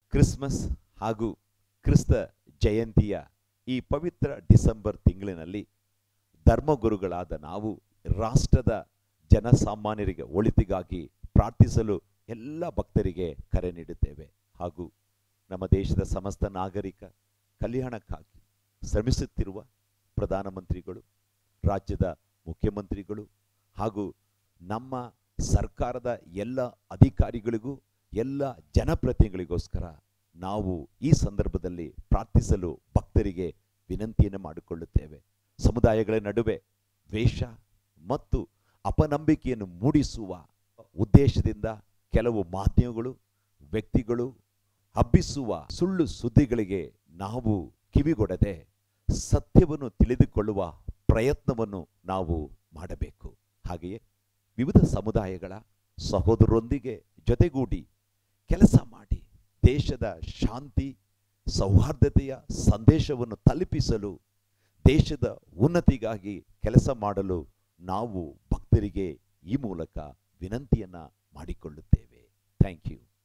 Christmas ಹಾಗೂ ಕ್ರಿಸ್ತ ಜಯಂತಿಯ ಈ ಪವಿತ್ರ ಡಿಸೆಂಬರ್ ತಿಂಗಳಿನಲ್ಲಿ ಧರ್ಮಗುರುಗಳಾದ ನಾವು ರಾಷ್ಟ್ರದ ಜನಸಾಮಾನ್ಯರಿಗೆ ಒಳಿತಿಗಾಗಿ ಪ್ರಾರ್ಥಿಸಲು ಎಲ್ಲ ಭಕ್ತರಿಗೆ ಕರೆ ನೀಡುತ್ತೇವೆ ಹಾಗೂ ನಮ್ಮ ದೇಶದ ಸಮಸ್ತ ನಾಗರಿಕ ಕಲ್ಯಾಣಕ್ಕಾಗಿ ಶ್ರಮಿಸುತ್ತಿರುವ ಪ್ರಧಾನಮಂತ್ರಿಗಳು ರಾಜ್ಯದ ಮುಖ್ಯಮಂತ್ರಿಗಳು ಹಾಗೂ ನಮ್ಮ ಸರ್ಕಾರದ ಎಲ್ಲ ಅಧಿಕಾರಿಗಳಿಗೂ ಎಲ್ಲ ಜನಪ್ರತಿನಿಧಿಗಳಿಗೋಸ್ಕರ ನಾವು ಈ ಸಂದರ್ಭದಲ್ಲಿ ಪ್ರಾರ್ಥಿಸಲು ಭಕ್ತರಿಗೆ ವಿನಂತಿಯನ್ನು ಮಾಡಿಕೊಳ್ಳುತ್ತೇವೆ ಸಮುದಾಯಗಳ ನಡುವೆ ದ್ವೇಷ ಮತ್ತು ಅಪನಂಬಿಕೆಯನ್ನು ಮೂಡಿಸುವ ಉದ್ದೇಶದಿಂದ ಕೆಲವು ಮಾಧ್ಯಮಗಳು ವ್ಯಕ್ತಿಗಳು ಹಬ್ಬಿಸುವ ಸುಳ್ಳು ಸುದ್ದಿಗಳಿಗೆ ನಾವು ಕಿವಿಗೊಡದೆ ಸತ್ಯವನ್ನು ತಿಳಿದುಕೊಳ್ಳುವ ಪ್ರಯತ್ನವನ್ನು ನಾವು ಮಾಡಬೇಕು ಹಾಗೆಯೇ ವಿವಿಧ ಸಮುದಾಯಗಳ ಸಹೋದರರೊಂದಿಗೆ ಜೊತೆಗೂಡಿ ಕೆಲಸ ಮಾಡಿ ದೇಶದ ಶಾಂತಿ ಸೌಹಾರ್ದತೆಯ ಸಂದೇಶವನ್ನು ತಲುಪಿಸಲು ದೇಶದ ಉನ್ನತಿಗಾಗಿ ಕೆಲಸ ಮಾಡಲು ನಾವು ಭಕ್ತರಿಗೆ ಈ ಮೂಲಕ ವಿನಂತಿಯನ್ನ ಮಾಡಿಕೊಳ್ಳುತ್ತೇವೆ ಥ್ಯಾಂಕ್ ಯು